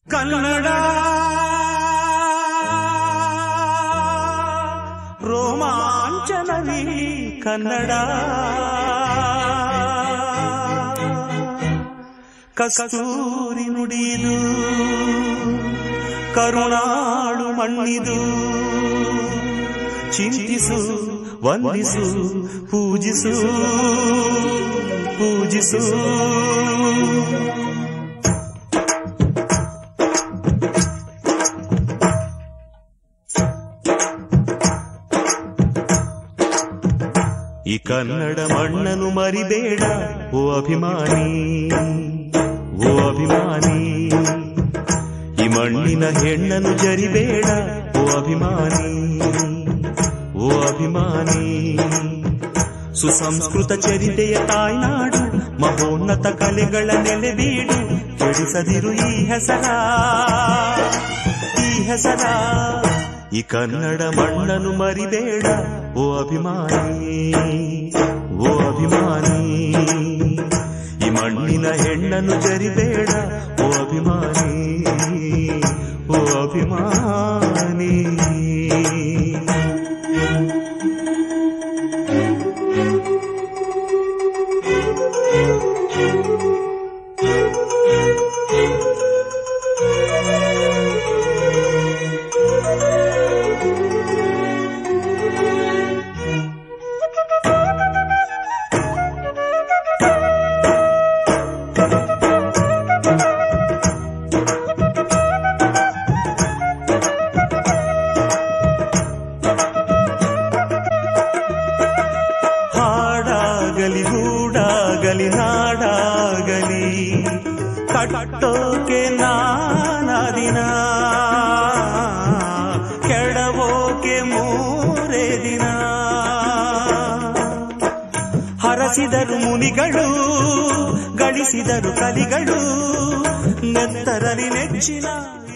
ಕನ್ನಡ ರೋಮಾಂಚನವಿ ಕನ್ನಡ ಕಸ್ತೂರಿ ನುಡಿದು ಕರುಣಾಳು ಮಣ್ಣಿದು ಚಿಂತಿಸು ವಂದಿಸು ಪೂಜಿಸು ಪೂಜಿಸು ಈ ಕನ್ನಡ ಮಣ್ಣನು ಮರಿಬೇಡ ಓ ಅಭಿಮಾನಿ ಓ ಅಭಿಮಾನಿ ಈ ಮಣ್ಣಿನ ಹೆಣ್ಣನು ಜರಿಬೇಡ ಓ ಅಭಿಮಾನಿ ಓ ಅಭಿಮಾನಿ ಸುಸಂಸ್ಕೃತ ಚರಿತೆಯ ತಾಯ್ನಾಡು ಮಹೋನ್ನತ ಕಲೆಗಳ ನೆಲೆಬೀಡು ಕೆಡಿಸದಿರು ಈ ಹೆಸರ ಈ ಹೆಸರ ಈ ಕನ್ನಡ ಮಣ್ಣನು ಮರಿಬೇಡ ಓ ಅಭಿಮಾನಿ ಓ ಅಭಿಮಾನಿ ಈ ಮಣ್ಣಿನ ಹೆಣ್ಣನ್ನು ಜರಿಬೇಡ ಓ ಅಭಿಮಾನಿ ಓ ಅಭಿಮಾನಿ ಹಾಡಾಗಲಿ ಹೂಡಾಗಲಿ ನಾಡಾಗಲಿ ಕಟ್ಟೋಕೆ ನಾನಾ ದಿನ ಕೆಡವೋಕೆ ಮೂರೇ ದಿನ ಹರಸಿದರು ಮುನಿಗಳು ಗಳಿಸಿದರು ಕಲಿಗಳು ನೆತ್ತರಲಿ ನೆಚ್ಚಿನ